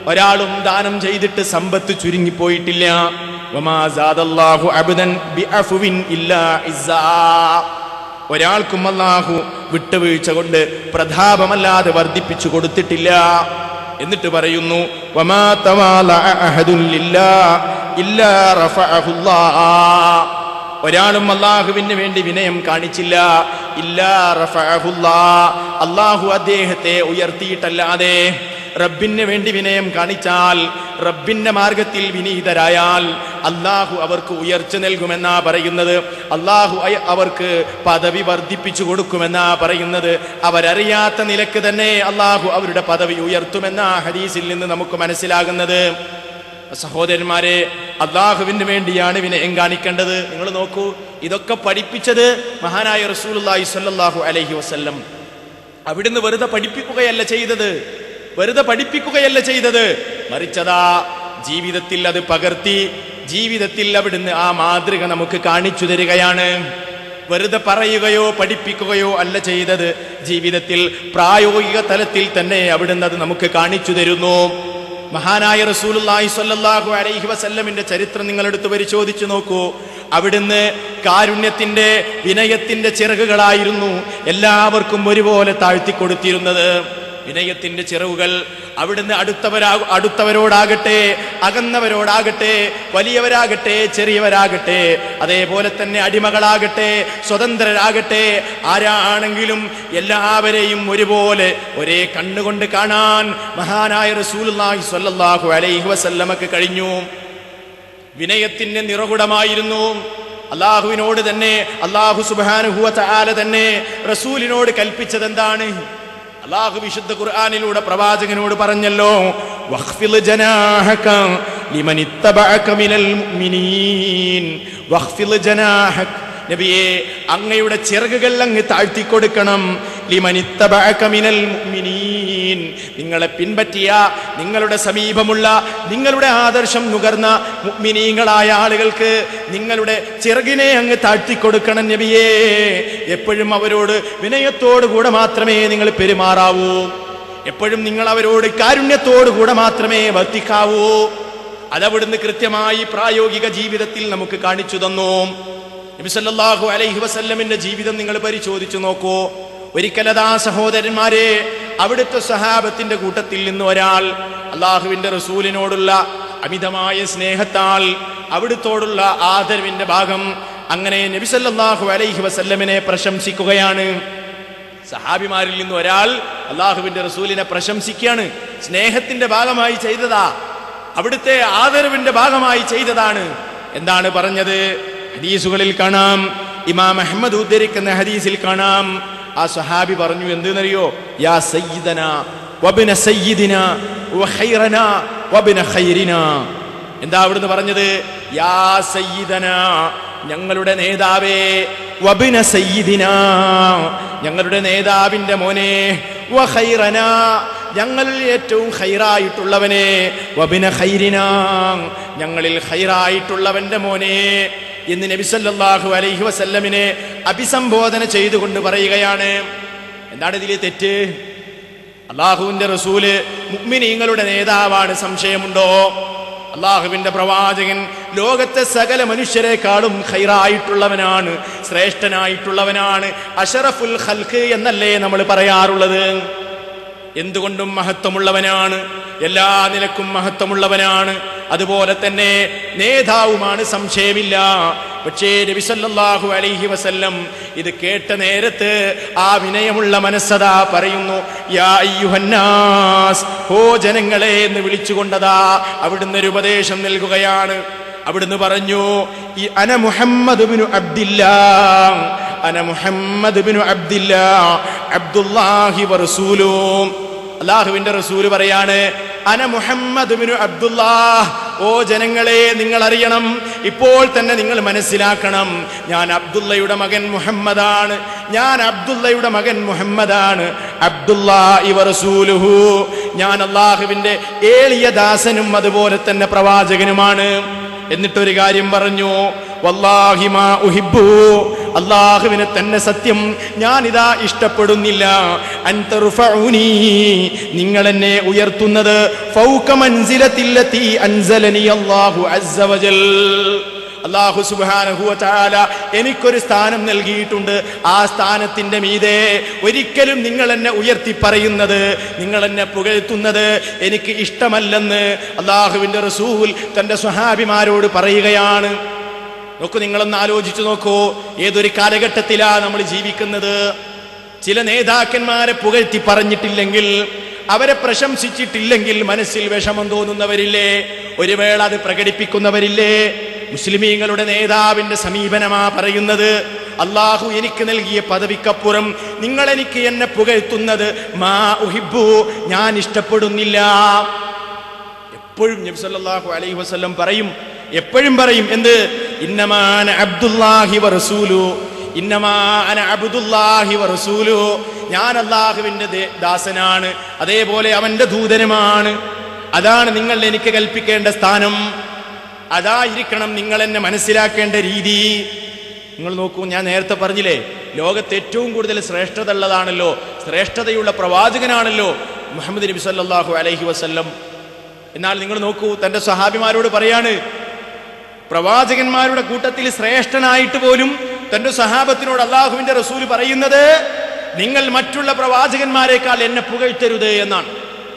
ഒരാളും ദാനം ചെയ്തിട്ട് സമ്പത്ത് ചുരുങ്ങിപ്പോയിട്ടില്ല വമാ സാദല്ലാഹു അബ്ദൻ ബിഅഫ്വിൻ ഇല്ലാ ഇസ്സാ. ഒരാൾക്കും അല്ലാഹു വിട്ടുവീഴ്ച കൊണ്ട് പ്രതാപമല്ലാതെ വർദ്ധിപ്പിച്ചു കൊടുത്തിട്ടില്ല എന്നിട്ട് പറയുന്നു വമാ തവാലഅ അഹദുൻ ലില്ലാ ഇല്ലാ റഫഅഹുല്ലാഹ്. ഒരാളും അള്ളാഹുവിന് വേണ്ടി വിനയം കാണിച്ചില്ല ഇല്ലാ റഫഅഹുല്ലാ. അള്ളാഹു അദ്ദേഹത്തെ ഉയർത്തിയിട്ടല്ലാതെ റബ്ബിന് വേണ്ടി വിനയം കാണിച്ചാൽ റബ്ബിന്റെ മാർഗത്തിൽ വിനീതരായാൽ അള്ളാഹു അവർക്ക് ഉയർച്ച നൽകുമെന്നാ പറയുന്നത് അള്ളാഹു അയ- അവർക്ക് പദവി വർദ്ധിപ്പിച്ചു കൊടുക്കുമെന്നാ പറയുന്നത് അവരറിയാത്ത നിലക്ക് തന്നെ അള്ളാഹു അവരുടെ പദവി ഉയർത്തുമെന്ന ഹദീസിൽ നിന്ന് നമുക്ക് മനസ്സിലാകുന്നത് സഹോദരന്മാരെ അള്ളാഹുവിന് വേണ്ടിയാണ് വിനയം കാണിക്കേണ്ടത് നിങ്ങൾ നോക്കൂ ഇതൊക്കെ പഠിപ്പിച്ചത് മഹാനായ റസൂലുള്ളാഹി സ്വല്ലല്ലാഹു അലൈഹി വസല്ലം അവിടുന്ന് വെറുതെ പഠിപ്പിക്കുകയല്ല ചെയ്തത് വെറുതെ പഠിപ്പിക്കുകയല്ല ചെയ്തത് മറിച്ചതാ ജീവിതത്തിൽ അത് പകർത്തി ജീവിതത്തിൽ അവിടുന്ന് ആ മാതൃക നമുക്ക് കാണിച്ചു തരികയാണ് വെറുതെ പറയുകയോ പഠിപ്പിക്കുകയോ അല്ല ചെയ്തത് ജീവിതത്തിൽ പ്രായോഗിക തലത്തിൽ തന്നെ അവിടുന്ന് അത് നമുക്ക് കാണിച്ചു തരുന്നു മഹാനായ റസൂലുള്ളാഹി സ്വല്ലല്ലാഹു അലൈഹി വസല്ലമിന്റെ ചരിത്രം നിങ്ങൾ എടുത്ത് പരിശോധിച്ചു നോക്കൂ അവിടുന്ന് കാരുണ്യത്തിന്റെ വിനയത്തിന്റെ ചിറകുകളായിരുന്നു എല്ലാവർക്കും ഒരുപോലെ താഴ്ത്തിക്കൊടുത്തിരുന്നത് വിനയത്തിന്റെ ചിറവുകൾ അവിടുന്ന് അടുത്തവരാ അടുത്തവരോടാകട്ടെ അകന്നവരോടാകട്ടെ വലിയവരാകട്ടെ ചെറിയവരാകട്ടെ അതേപോലെ തന്നെ അടിമകളാകട്ടെ സ്വതന്ത്രരാകട്ടെ ആരാണെങ്കിലും എല്ലാവരെയും ഒരുപോലെ ഒരേ കണ്ണുകൊണ്ട് കാണാൻ മഹാനായ റസൂലുള്ളാഹി സ്വല്ലല്ലാഹു അലൈഹി വസല്ലമക്ക് കഴിഞ്ഞു വിനയത്തിന്റെ നിറകുടമായിരുന്നു അള്ളാഹുവിനോട് തന്നെ അള്ളാഹു സുബാനുഹുവ തആല തന്നെ റസൂലിനോട് കൽപ്പിച്ചത് എന്താണ് അള്ളാഹു വിശുദ്ധ ഖുർആനിലൂടെ പ്രവാചകനോട് പറഞ്ഞല്ലോ വഖ്ഫിദ് ജനാഹക ലിമൻ ഇത്തബഅക മിനൽ മുഅ്മിനീൻ വഖ്ഫിദ് ജനാഹക നബിയെ അങ്ങയുടെ ചിറകുകൾ അങ്ങ് താഴ്ത്തിക്കൊടുക്കണം ലിമൻ ഇത്തബഅക മിനൽ മുഅ്മിനീൻ നിങ്ങളെ പിൻപറ്റിയ നിങ്ങളുടെ സമീപമുള്ള നിങ്ങളുടെ ആദർശം നുകർന്ന മുഅ്മിനീങ്ങളായ ആളുകൾക്ക് നിങ്ങളുടെ ചിറകിനെ അങ്ങ് താഴ്ത്തിക്കൊടുക്കണം നബിയേ എപ്പോഴും അവരോട് വിനയത്തോടു കൂടെ മാത്രമേ നിങ്ങൾ പെരുമാറാവൂ എപ്പോഴും നിങ്ങൾ അവരോട് കാരുണ്യത്തോടു കൂടെ മാത്രമേ വർത്തിക്കാവൂ അതവിടുന്ന് കൃത്യമായി പ്രായോഗിക ജീവിതത്തിൽ നമുക്ക് കാണിച്ചു തന്നു നബി സല്ലല്ലാഹു അലൈഹി വസല്ലമിന്റെ ജീവിതം നിങ്ങൾ പരിശോധിച്ചു നോക്കൂ ഒരിക്കലതാ സഹോദരന്മാരെ അവിടുത്തെ സഹാബത്തിന്റെ കൂട്ടത്തിൽ നിന്ന് ഒരാൾ അള്ളാഹുവിന്റെ റസൂലിനോടുള്ള അമിതമായ സ്നേഹത്താൽ അവിടുത്തോടുള്ള ആദരവിന്റെ ഭാഗം അങ്ങനെ നബി സല്ലല്ലാഹു അലൈഹി വസല്ലമിനെ പ്രശംസിക്കുകയാണ് സഹാബിമാരിൽ നിന്ന് ഒരാൾ അള്ളാഹുവിന്റെ റസൂലിനെ പ്രശംസിക്കുകയാണ് സ്നേഹത്തിന്റെ ഭാഗമായി ചെയ്തതാ അവിടുത്തെ ആദരവിന്റെ ഭാഗമായി ചെയ്തതാണ് എന്താണ് പറഞ്ഞത് ഹദീസുകളിൽ കാണാം ഇമാം അഹമ്മദ് ഉദ്ധരിക്കുന്ന ഹദീസിൽ കാണാം ആ സഹാബി പറഞ്ഞു എന്തെന്നറിയോ യാ സയ്യിദന വബിന സയ്യിദിന വഖൈറന വബിന ഖൈരിന എന്താ അവിടുന്ന് പറഞ്ഞത് യാ സയ്യിദന ഞങ്ങളുടെ നേതാവേ വബിന സയ്യിദിന ഞങ്ങളുടെ നേതാവിന്റെ മോനെ വഖൈറന ഞങ്ങളിൽ ഏറ്റവും ഹൈറായിട്ടുള്ളവനെ വബിന ഖൈരിന ഞങ്ങളിൽ ഹൈറായിട്ടുള്ളവന്റെ മോനെ എന്ന് നബി സല്ലല്ലാഹു അലൈഹി വസല്ലമിനെ അഭിസംബോധന ചെയ്തുകൊണ്ട് പറയുകയാണ് എന്താണ് ഇതിലെ തെറ്റ് അള്ളാഹുവിന്റെ റസൂല് മുഅ്മിനീങ്ങളുടെ നേതാവാണ് സംശയമുണ്ടോ അള്ളാഹുവിന്റെ പ്രവാചകൻ ലോകത്തെ സകല മനുഷ്യരെക്കാളും ഖൈറായിട്ടുള്ളവനാണ് ശ്രേഷ്ഠനായിട്ടുള്ളവനാണ് അഷറഫുൽ ഖൽഖ് എന്നല്ലേ നമ്മൾ പറയാറുള്ളത് എന്തുകൊണ്ടും മഹത്വമുള്ളവനാണ് എല്ലാ നിലക്കും മഹത്വമുള്ളവനാണ് അതുപോലെ തന്നെ നേതാവുമാണ് സംശയമില്ല പക്ഷേ നബി സല്ലല്ലാഹു അലൈഹി വസല്ലം ഇത് കേട്ട നേരത്ത് ആ വിനയമുള്ള മനസ്സതാ പറയുന്നു യാ അയ്യുഹന്നാസ് ഓ ജനങ്ങളെ എന്ന് വിളിച്ചുകൊണ്ടതാ അവിടുന്ന് ഒരു ഉപദേശം നൽകുകയാണ് അവിടുന്ന് പറഞ്ഞു ഈ അന മുഹമ്മദ് ബിനു അബ്ദില്ലാ അന മുഹമ്മദ് ബിനു അബ്ദില്ലാ അബ്ദുല്ലാഹി വറസൂലും അള്ളാഹുവിന്റെ റസൂല് പറയാണ് അന മുഹമ്മദ് ബിനു അബ്ദുല്ലാഹ് ഓ ജനങ്ങളെ നിങ്ങൾ അറിയണം ഇപ്പോൾ തന്നെ നിങ്ങൾ മനസ്സിലാക്കണം ഞാൻ അബ്ദുള്ളയുടെ മകൻ മുഹമ്മദാണ് ഞാൻ അബ്ദുള്ളയുടെ മകൻ മുഹമ്മദാണ് അബ്ദുല്ലാ ഇവ റസൂലുഹു ഞാൻ അള്ളാഹുവിന്റെ ഏളിയ ദാസനും അതുപോലെ തന്നെ പ്രവാചകനുമാണ് എന്നിട്ടൊരു കാര്യം പറഞ്ഞു വല്ലാഹി മാ ഉഹിബ്ബു അള്ളാഹുവിനെ തന്നെ സത്യം ഞാനിതാ ഇഷ്ടപ്പെടുന്നില്ല അൻ തർഫഉനി നിങ്ങൾ എന്നെ ഉയർത്തുന്നത് ഫൗക മൻസിലത്തില്ലത്തി അൻസലനി അല്ലാഹു അസ്സ വജൽ അള്ളാഹു സുബ്ഹാനഹു വതആല എനിക്കൊരു സ്ഥാനം നൽകിയിട്ടുണ്ട് ആ സ്ഥാനത്തിന്റെ മീതെ ഒരിക്കലും നിങ്ങൾ എന്നെ ഉയർത്തി പറയുന്നത് നിങ്ങൾ എന്നെ പുകഴ്ത്തുന്നത് എനിക്ക് ഇഷ്ടമല്ലെന്ന് അള്ളാഹുവിന്റെ റസൂൽ തന്റെ സ്വഹാബിമാരോട് പറയുകയാണ് നോക്കൂ നിങ്ങളൊന്ന് ആലോചിച്ചു നോക്കൂ ഏതൊരു കാലഘട്ടത്തിലാ നമ്മൾ ജീവിക്കുന്നത് ചില നേതാക്കന്മാരെ പുകഴ്ത്തി പറഞ്ഞിട്ടില്ലെങ്കിൽ അവരെ പ്രശംസിച്ചിട്ടില്ലെങ്കിൽ മനസ്സിൽ വിഷമം തോന്നുന്നവരില്ലേ ഒരു വേള അത് പ്രകടിപ്പിക്കുന്നവരില്ലേ മുസ്ലിമീങ്ങളുടെ നേതാവിന്റെ സമീപനമാ പറയുന്നത് അള്ളാഹു എനിക്ക് നൽകിയ പദവിക്കപ്പുറം നിങ്ങൾ എനിക്ക് എന്നെ പുകഴ്ത്തുന്നത് മാ ഉഹിബു ഞാൻ ഇഷ്ടപ്പെടുന്നില്ല എപ്പോഴും നബി സല്ലല്ലാഹു അലൈഹി വസല്ലം പറയും എപ്പോഴും പറയും എന്ത് ഇന്നമാന അബ്ദുല്ലാഹി വറസൂലു ഇന്നമാന അബ്ദുല്ലാഹി വറസൂലു ഞാൻ അള്ളാഹുവിന്റെ ദേ- ദാസനാണ് അതേപോലെ അവന്റെ ദൂതനുമാണ് അതാണ് നിങ്ങൾ എനിക്ക് കൽപ്പിക്കേണ്ട സ്ഥാനം അതായിരിക്കണം നിങ്ങൾ എന്നെ മനസ്സിലാക്കേണ്ട രീതി നിങ്ങൾ നോക്കൂ ഞാൻ നേരത്തെ പറഞ്ഞില്ലേ ലോകത്ത് ഏറ്റവും കൂടുതൽ ശ്രേഷ്ഠത ഉള്ളതാണല്ലോ ശ്രേഷ്ഠതയുള്ള പ്രവാചകനാണല്ലോ മുഹമ്മദ് നബി സല്ലല്ലാഹു അലൈഹി വസല്ലം എന്നാൽ നിങ്ങൾ നോക്കൂ തന്റെ സഹാബിമാരോട് പറയാണ് പ്രവാചകന്മാരുടെ കൂട്ടത്തിൽ ശ്രേഷ്ഠനായിട്ട് പോലും തന്റെ സഹാബത്തിനോട് അള്ളാഹുവിന്റെ റസൂല് പറയുന്നത് നിങ്ങൾ മറ്റുള്ള പ്രവാചകന്മാരെക്കാൾ എന്നെ പുകഴ്ത്തരുത് എന്നാണ്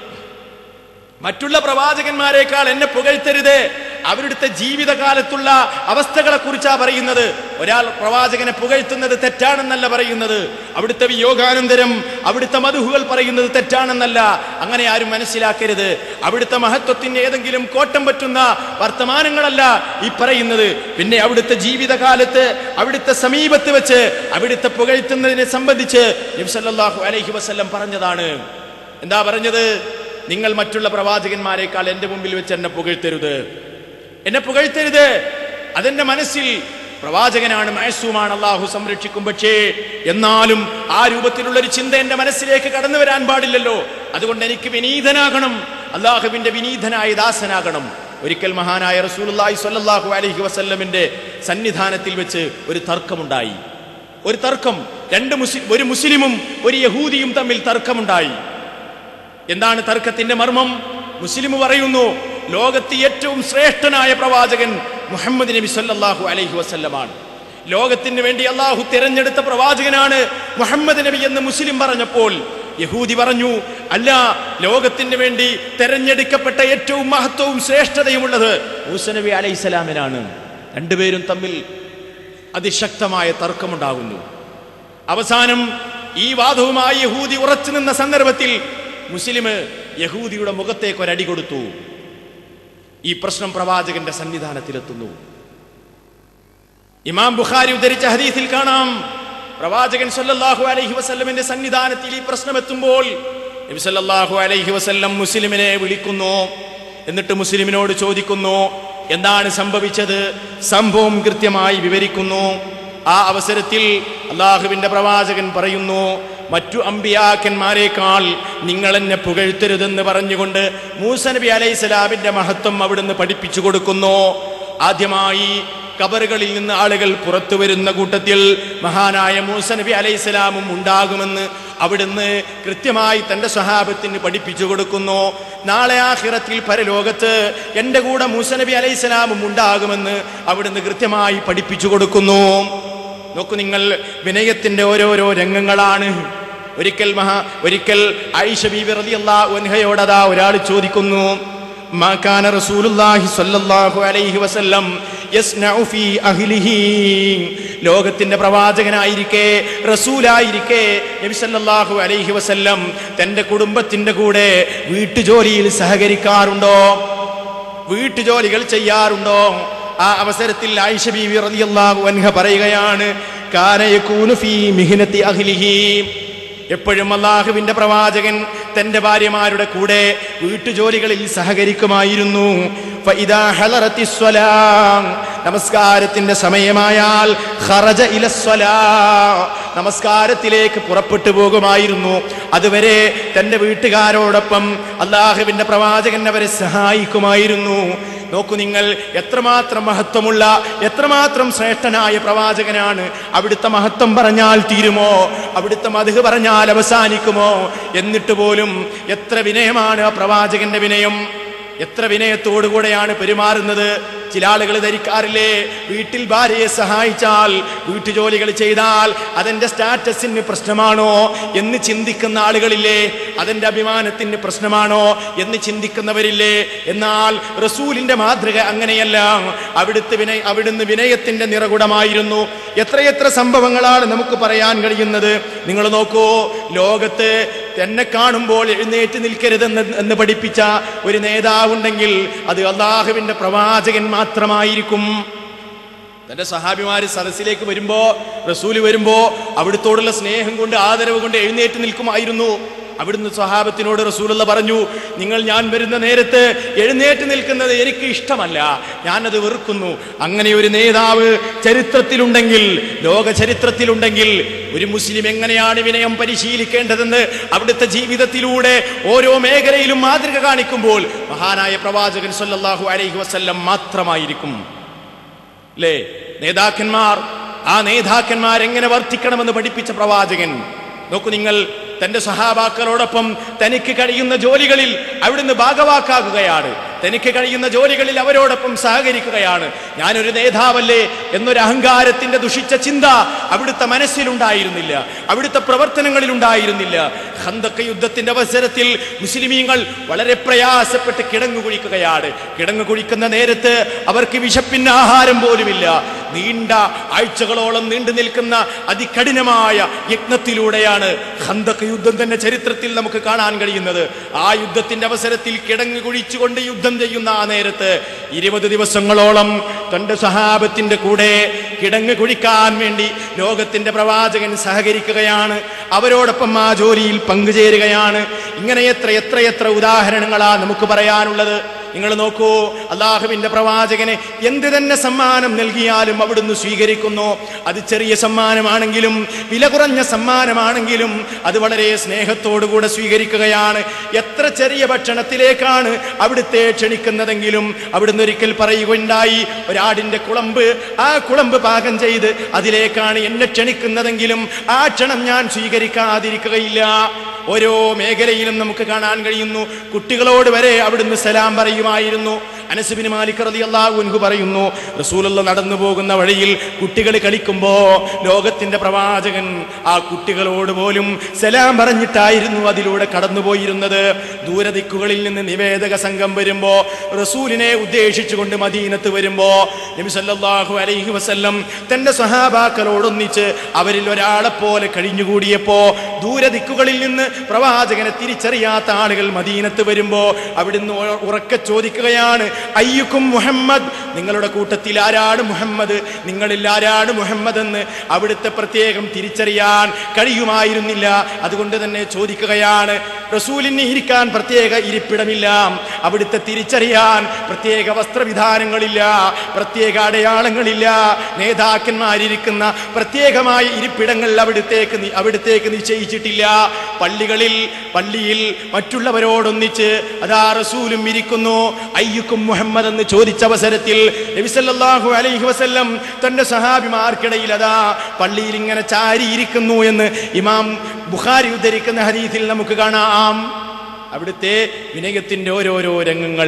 മറ്റുള്ള പ്രവാചകന്മാരെക്കാൾ എന്നെ പുകഴ്ത്തരുത് അവരുടെ ജീവിതകാലത്തുള്ള അവസ്ഥകളെ കുറിച്ചാ പറയുന്നത് ഒരാൾ പ്രവാചകനെ പുകഴ്ത്തുന്നത് തെറ്റാണെന്നല്ല പറയുന്നത് അവിടുത്തെ വിയോഗാനന്തരം അവിടുത്തെ മധുഹുകൾ പറയുന്നത് തെറ്റാണെന്നല്ല അങ്ങനെ ആരും മനസ്സിലാക്കരുത് അവിടുത്തെ മഹത്വത്തിന്റെ ഏതെങ്കിലും കോട്ടം പറ്റുന്ന വർത്തമാനങ്ങളല്ല ഈ പറയുന്നത് പിന്നെ അവിടുത്തെ ജീവിതകാലത്ത് അവിടുത്തെ സമീപത്ത് വെച്ച് അവിടുത്തെ പുകഴ്ത്തുന്നതിനെ സംബന്ധിച്ച് നബി സല്ലല്ലാഹു അലൈഹി വസല്ലം പറഞ്ഞതാണ് എന്താ പറഞ്ഞത് നിങ്ങൾ മറ്റുള്ള പ്രവാചകന്മാരെക്കാൾ എന്റെ മുമ്പിൽ വെച്ച് എന്നെ പുകഴ്ത്തരുത് എന്നെ പുകഴ്ത്തരുത് അതെന്റെ മനസ്സിൽ പ്രവാചകനാണ് മയസൂമാണ് അള്ളാഹു സംരക്ഷിക്കും പക്ഷേ എന്നാലും ആ രൂപത്തിലുള്ള ഒരു ചിന്ത എന്റെ മനസ്സിലേക്ക് കടന്നു വരാൻ പാടില്ലല്ലോ അതുകൊണ്ട് എനിക്ക് വിനീതനാകണം അള്ളാഹുവിന്റെ വിനീതനായ ദാസനാകണം ഒരിക്കൽ മഹാനായ റസൂലുള്ളാഹി സ്വല്ലല്ലാഹു അലൈഹി വസല്ലമിന്റെ സന്നിധാനത്തിൽ വെച്ച് ഒരു തർക്കമുണ്ടായി ഒരു തർക്കം രണ്ട് മുസ്ലിം ഒരു മുസ്ലിമും ഒരു യഹൂദിയും തമ്മിൽ തർക്കമുണ്ടായി എന്താണ് തർക്കത്തിന്റെ മർമ്മം മുസ്ലിം പറയുന്നു ലോകത്ത് ഏറ്റവും ശ്രേഷ്ഠനായ പ്രവാചകൻ മുഹമ്മദ് നബി സല്ലല്ലാഹു അലൈഹി വസല്ലമാണ് ലോകത്തിന് വേണ്ടി അള്ളാഹു തിരഞ്ഞെടുത്ത പ്രവാചകനാണ് മുഹമ്മദ് നബി എന്ന് മുസ്ലിം പറഞ്ഞപ്പോൾ യഹൂദി പറഞ്ഞു അല്ല ലോകത്തിന് വേണ്ടി തെരഞ്ഞെടുക്കപ്പെട്ട ഏറ്റവും മഹത്വവും ശ്രേഷ്ഠതയുമുള്ളത് മൂസ നബി അലൈഹിസ്സലാമിനാണ് രണ്ടുപേരും തമ്മിൽ അതിശക്തമായ തർക്കമുണ്ടാകുന്നു അവസാനം ഈ വാദവുമായി യഹൂദി ഉറച്ചു നിന്ന സന്ദർഭത്തിൽ മുസ്ലിം യഹൂദിയുടെ മുഖത്തേക്ക് ഒരടി കൊടുത്തു ഈ പ്രശ്നം പ്രവാചകന്റെ സന്നിധാനത്തിലെത്തുന്നു ഇമാം ബുഖാരി ഉദ്ധരിച്ച ഹദീസിൽ കാണാം പ്രവാചകൻ സല്ലല്ലാഹു അലൈഹി വസല്ലമിന്റെ സന്നിധാനത്തിൽ ഈ പ്രശ്നം എത്തുമ്പോൾ നബി സല്ലല്ലാഹു അലൈഹി വസല്ലം മുസ്ലിമിനെ വിളിക്കുന്നു എന്നിട്ട് മുസ്ലിമിനോട് ചോദിക്കുന്നു എന്താണ് സംഭവിച്ചത് സംഭവം കൃത്യമായി വിവരിക്കുന്നു ആ അവസരത്തിൽ അള്ളാഹുവിന്റെ പ്രവാചകൻ പറയുന്നു മറ്റു അമ്പിയാക്കന്മാരെക്കാൾ നിങ്ങൾ എന്നെ പുകഴ്ത്തരുതെന്ന് പറഞ്ഞുകൊണ്ട് മൂസ നബി അലൈഹി സ്വലാമിന്റെ മഹത്വം അവിടുന്ന് പഠിപ്പിച്ചു കൊടുക്കുന്നു ആദ്യമായി കബറുകളിൽ നിന്ന് ആളുകൾ പുറത്തു വരുന്ന കൂട്ടത്തിൽ മഹാനായ മൂസ നബി അലൈഹി സ്വലാമും ഉണ്ടാകുമെന്ന് അവിടുന്ന് കൃത്യമായി തന്റെ സ്വഹാബത്തിന് പഠിപ്പിച്ചു കൊടുക്കുന്നു നാളെ ആഖിറത്തിൽ പരലോകത്ത് എന്റെ കൂടെ മൂസ നബി അലൈഹി സ്വലാമും ഉണ്ടാകുമെന്ന് അവിടുന്ന് കൃത്യമായി പഠിപ്പിച്ചു കൊടുക്കുന്നു നോക്കൂ നിങ്ങൾ വിനയത്തിന്റെ ഓരോരോ രംഗങ്ങളാണ് ഒരിക്കൽ മഹാ ഒരിക്കൽ ഐഷ ബീബി റളിയല്ലാഹു അൻഹയോടതാ ഒരാൾ ചോദിക്കുന്നു മാ കാന റസൂലുള്ളാഹി സ്വല്ലല്ലാഹു അലൈഹി വസല്ലം യസ്നഉ ഫീ അഹ്ലിഹി ലോകത്തിന്റെ പ്രവാചകനായിരിക്കെ റസൂലായിരിക്കെ നബി സല്ലല്ലാഹു അലൈഹി വസല്ലം തന്റെ കുടുംബത്തിന്റെ കൂടെ വീട്ടുജോലിയിൽ സഹകരിക്കാറുണ്ടോ വീട്ടുജോലികൾ ചെയ്യാറുണ്ടോ ആ അവസരത്തിൽ ആയിഷ ബീവി റളിയല്ലാഹു അൻഹ പറയുകയാണ് കാന യകൂനു ഫീ മിഹ്നതി അഹ്ലിഹി എപ്പോഴും അള്ളാഹുവിന്റെ പ്രവാചകൻ തന്റെ ഭാര്യമാരുടെ കൂടെ വീട്ടുജോലികളിൽ സഹകരിക്കുമായിരുന്നു ഫഇദാ ഹളറത്തി സ്വലാ, നമസ്കാരത്തിന്റെ സമയമായാൽ ഖറജ ഇല സ്വലാ, നമസ്കാരത്തിലേക്ക് പുറപ്പെട്ടു പോകുമായിരുന്നു അതുവരെ തന്റെ വീട്ടുകാരോടൊപ്പം അള്ളാഹുവിന്റെ പ്രവാചകൻ അവരെ സഹായിക്കുമായിരുന്നു നോക്കൂ നിങ്ങൾ എത്രമാത്രം മഹത്വമുള്ള എത്രമാത്രം ശ്രേഷ്ഠനായ പ്രവാചകനാണ് അവിടുത്തെ മഹത്വം പറഞ്ഞാൽ തീരുമോ അവിടുത്തെ മധു പറഞ്ഞാൽ അവസാനിക്കുമോ എന്നിട്ട് പോലും എത്ര വിനയമാണ് ആ പ്രവാചകന്റെ വിനയം എത്ര വിനയത്തോടുകൂടെയാണ് പെരുമാറുന്നത് ചില ആളുകൾ ധരിക്കാറില്ലേ വീട്ടിൽ ഭാര്യയെ സഹായിച്ചാൽ വീട്ടുജോലികൾ ചെയ്താൽ അതെന്റെ സ്റ്റാറ്റസിന് പ്രശ്നമാണോ എന്ന് ചിന്തിക്കുന്ന ആളുകളില്ലേ അതെന്റെ അഭിമാനത്തിന് പ്രശ്നമാണോ എന്ന് ചിന്തിക്കുന്നവരില്ലേ എന്നാൽ റസൂലിന്റെ മാതൃക അങ്ങനെയല്ല അവിടുത്തെ വിനയ അവിടുന്ന് വിനയത്തിന്റെ നിറകുടമായിരുന്നു എത്രയെത്ര സംഭവങ്ങളാണ് നമുക്ക് പറയാൻ കഴിയുന്നത് നിങ്ങൾ നോക്കൂ ലോകത്ത് തന്നെ കാണുമ്പോൾ എഴുന്നേറ്റ് നിൽക്കരുതെന്ന് എന്ന് പഠിപ്പിച്ച ഒരു നേതാവുണ്ടെങ്കിൽ അത് അള്ളാഹുവിന്റെ പ്രവാചകൻ മാത്രമായിരിക്കും തന്റെ സഹാബിമാര് സദസ്സിലേക്ക് വരുമ്പോ റസൂല് വരുമ്പോ അവിടുത്തോടുള്ള സ്നേഹം കൊണ്ട് ആദരവ് കൊണ്ട് എഴുന്നേറ്റ് നിൽക്കുമായിരുന്നു അവിടുന്ന് സ്വഹാബത്തിനോട് റസൂലുള്ള പറഞ്ഞു നിങ്ങൾ ഞാൻ വരുന്ന നേരത്ത് എഴുന്നേറ്റ് നിൽക്കുന്നത് എനിക്ക് ഇഷ്ടമല്ല ഞാനത് വെറുക്കുന്നു അങ്ങനെ ഒരു നേതാവ് ചരിത്രത്തിലുണ്ടെങ്കിൽ ലോക ചരിത്രത്തിലുണ്ടെങ്കിൽ ഒരു മുസ്ലിം എങ്ങനെയാണ് വിനയം പരിശീലിക്കേണ്ടതെന്ന് അവിടുത്തെ ജീവിതത്തിലൂടെ ഓരോ മേഖലയിലും മാതൃക കാണിക്കുമ്പോൾ മഹാനായ പ്രവാചകൻ സല്ലല്ലാഹു അലൈഹി വസല്ലം മാത്രമായിരിക്കും അല്ലേ നേതാക്കന്മാർ ആ നേതാക്കന്മാർ എങ്ങനെ വർത്തിക്കണമെന്ന് പഠിപ്പിച്ച പ്രവാചകൻ നോക്കൂ നിങ്ങൾ തന്റെ സഹാബാക്കളോടൊപ്പം തനിക്ക് കഴിയുന്ന ജോലികളിൽ അവിടുന്ന് ഭാഗവാക്കാകുകയാണ് തനിക്ക് കഴിയുന്ന ജോലികളിൽ അവരോടൊപ്പം സഹകരിക്കുകയാണ് ഞാനൊരു നേതാവല്ലേ എന്നൊരു അഹങ്കാരത്തിന്റെ ദുഷിച്ച ചിന്ത അവിടുത്തെ മനസ്സിലുണ്ടായിരുന്നില്ല അവിടുത്തെ പ്രവർത്തനങ്ങളിൽ ഉണ്ടായിരുന്നില്ല ഹന്തക്ക യുദ്ധത്തിന്റെ അവസരത്തിൽ മുസ്ലിമീങ്ങൾ വളരെ പ്രയാസപ്പെട്ട് കിടങ്ങു കുഴിക്കുകയാണ് കിടങ്ങു കുഴിക്കുന്ന നേരത്ത് അവർക്ക് വിശപ്പിന് ആഹാരം പോലുമില്ല നീണ്ട ആഴ്ചകളോളം നീണ്ടു നിൽക്കുന്ന അതികഠിനമായ യജ്ഞത്തിലൂടെയാണ് ഹന്തക്ക യുദ്ധം തന്നെ ചരിത്രത്തിൽ നമുക്ക് കാണാൻ കഴിയുന്നത് ആ യുദ്ധത്തിന്റെ അവസരത്തിൽ കിടങ്ങ് കുഴിച്ചുകൊണ്ട് യുദ്ധം ചെയ്യുന്ന ആ നേരത്ത് ഇരുപത് ദിവസങ്ങളോളം തന്റെ സഹാബത്തിന്റെ കൂടെ കിടങ്ങ് കുഴിക്കാൻ വേണ്ടി ലോകത്തിന്റെ പ്രവാചകൻ സഹകരിക്കുകയാണ് അവരോടൊപ്പം ആ ജോലിയിൽ പങ്കുചേരുകയാണ് ഇങ്ങനെ എത്ര എത്ര എത്ര ഉദാഹരണങ്ങളാ നമുക്ക് പറയാനുള്ളത് നിങ്ങൾ നോക്കൂ അള്ളാഹുവിന്റെ പ്രവാചകന് എന്ത് തന്നെ സമ്മാനം നൽകിയാലും അവിടുന്ന് സ്വീകരിക്കുന്നു അത് ചെറിയ സമ്മാനമാണെങ്കിലും വില കുറഞ്ഞ സമ്മാനമാണെങ്കിലും അത് വളരെ സ്നേഹത്തോടുകൂടെ സ്വീകരിക്കുകയാണ് എത്ര ചെറിയ ഭക്ഷണത്തിലേക്കാണ് അവിടുത്തെ ക്ഷണിക്കുന്നതെങ്കിലും അവിടുന്ന് ഒരിക്കൽ പറയുകയുണ്ടായി ഒരാടിന്റെ കുളമ്പ് ആ കുളമ്പ് പാകം ചെയ്ത് അതിലേക്കാണ് എന്നെ ക്ഷണിക്കുന്നതെങ്കിലും ആ ക്ഷണം ഞാൻ സ്വീകരിക്കാതിരിക്കുകയില്ല ഓരോ മേഖലയിലും നമുക്ക് കാണാൻ കഴിയുന്നു കുട്ടികളോട് വരെ അവിടുന്ന് സലാം പറയുമായിരുന്നു അനസുബിന് മാലിക് റളിയല്ലാഹു അൻഹു പറയുന്നു റസൂലുള്ള നടന്നു പോകുന്ന വഴിയിൽ കുട്ടികൾ കളിക്കുമ്പോ ലോകത്തിന്റെ പ്രവാചകൻ ആ കുട്ടികളോട് പോലും സലാം പറഞ്ഞിട്ടായിരുന്നു അതിലൂടെ കടന്നുപോയിരുന്നത് ദൂരദിക്കുകളിൽ നിന്ന് നിവേദക സംഘം വരുമ്പോ റസൂലിനെ ഉദ്ദേശിച്ചുകൊണ്ട് മദീനത്ത് വരുമ്പോ നബി സല്ലല്ലാഹു അലൈഹി വസല്ലം തന്റെ സഹാബാക്കളോടൊന്നിച്ച് അവരിൽ ഒരാളെ പോലെ കഴിഞ്ഞുകൂടിയപ്പോ ദൂരദിക്കുകളിൽ നിന്ന് പ്രവാചകനെ തിരിച്ചറിയാത്ത ആളുകൾ മദീനത്ത് വരുമ്പോ അവിടുന്ന് ഉ- ഉറക്കെ ചോദിക്കുകയാണ് അയ്യുക്കും മുഹമ്മദ് നിങ്ങളുടെ കൂട്ടത്തിൽ ആരാണ് മുഹമ്മദ് നിങ്ങളിൽ ആരാണ് മുഹമ്മദ് എന്ന് അവിടുത്തെ പ്രത്യേകം തിരിച്ചറിയാൻ കഴിയുമായിരുന്നില്ല അതുകൊണ്ട് തന്നെ ചോദിക്കുകയാണ് റസൂലിന് ഇരിക്കാൻ പ്രത്യേക ഇരിപ്പിടമില്ല അവിടുത്തെ തിരിച്ചറിയാൻ പ്രത്യേക വസ്ത്രവിധാനങ്ങളില്ല പ്രത്യേക അടയാളങ്ങളില്ല നേതാക്കന്മാരിരിക്കുന്ന പ്രത്യേകമായ ഇരിപ്പിടങ്ങൾ അവിടുത്തേക്ക് നി- അവിടുത്തേക്ക് നിശ്ചയിച്ചിട്ടില്ല പള്ളികളിൽ പള്ളിയിൽ മറ്റുള്ളവരോടൊന്നിച്ച് അതാ റസൂലും ഇരിക്കുന്നു അയ്യുക്കും മുഹമ്മദ് എന്ന് ചോദിച്ച അവസരത്തിൽ നബിസല്ലാഹു അലൈഹി വസല്ലം തന്റെ സഹാബിമാർക്കിടയിൽ അതാ പള്ളിയിൽ ഇങ്ങനെ ചാരിയിരിക്കുന്നു എന്ന് ഇമാം ബുഖാരി ഉദ്ധരിക്കുന്ന ഹദീസിൽ നമുക്ക് കാണാം അവിടുത്തെ വിനയത്തിന്റെ ഓരോരോ രംഗങ്ങൾ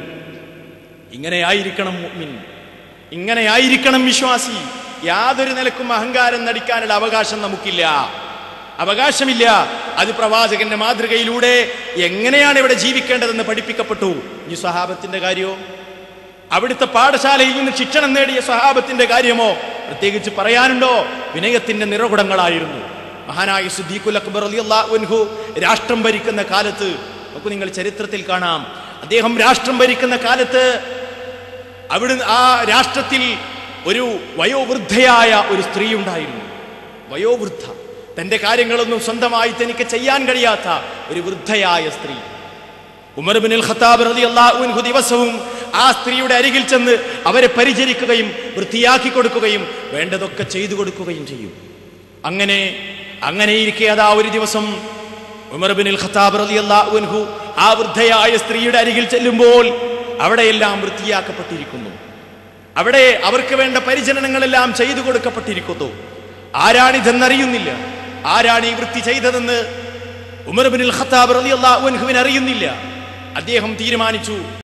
ഇങ്ങനെ ആയിരിക്കണം മുഅ്മിൻ ഇങ്ങനെ ആയിരിക്കണം വിശ്വാസി യാതൊരു നിലക്കും അഹങ്കാരം നടിക്കാനുള്ള അവകാശം നമുക്കില്ല അവകാശമില്ല അത് പ്രവാചകന്റെ മാതൃകയിലൂടെ എങ്ങനെയാണ് ഇവിടെ ജീവിക്കേണ്ടതെന്ന് പഠിപ്പിക്കപ്പെട്ടു ഈ സ്വഹാബത്തിന്റെ കാര്യമോ അവിടുത്തെ പാഠശാലയിൽ നിന്ന് ശിക്ഷണം നേടിയ സ്വഹാബത്തിന്റെ കാര്യമോ പ്രത്യേകിച്ച് പറയാനുണ്ടോ വിനയത്തിന്റെ നിറകുടങ്ങളായിരുന്നു മഹാനായ സുദ്ദീഖുൽ അക്ബർ റളിയല്ലാഹു അൻഹു രാഷ്ട്രം ഭരിക്കുന്ന കാലത്ത് നോക്കൂ നിങ്ങൾ ചരിത്രത്തിൽ കാണാം അദ്ദേഹം രാഷ്ട്രം ഭരിക്കുന്ന കാലത്ത് അവിടുന്ന് ആ രാഷ്ട്രത്തിൽ ഒരു വയോവൃദ്ധയായ ഒരു സ്ത്രീ ഉണ്ടായിരുന്നു വയോവൃദ്ധ തന്റെ കാര്യങ്ങളൊന്നും സ്വന്തമായി തനിക്ക് ചെയ്യാൻ കഴിയാത്ത ഒരു വൃദ്ധയായ സ്ത്രീ ഉമർ ബിൻ ഖത്താബ് റളിയല്ലാഹു അൻഹു ദിവസവും ആ സ്ത്രീയുടെ അരികിൽ ചെന്ന് അവരെ പരിചരിക്കുകയും വൃത്തിയാക്കി കൊടുക്കുകയും വേണ്ടതൊക്കെ ചെയ്തു കൊടുക്കുകയും ചെയ്യും അങ്ങനെ അങ്ങനെ ഇരിക്കെ അതാ ഒരു ദിവസം ഉമർ ബിൻ ഖത്താബ് റളിയല്ലാഹു അൻഹു ആ വൃദ്ധയായ സ്ത്രീയുടെ അരികിൽ ചെല്ലുമ്പോൾ അവിടെയെല്ലാം വൃത്തിയാക്കപ്പെട്ടിരിക്കുന്നു അവിടെ അവർക്ക് വേണ്ട പരിചരണങ്ങളെല്ലാം ചെയ്തു കൊടുക്കപ്പെട്ടിരിക്കുന്നു ആരാണിതെന്നറിയുന്നില്ല ആരാണ് ഈ വൃത്തി ചെയ്തതെന്ന് ഉമർ ബിൻ ഖത്താബ് റളിയല്ലാഹു അൻഹുവിന് അറിയുന്നില്ല അദ്ദേഹം തീരുമാനിച്ചു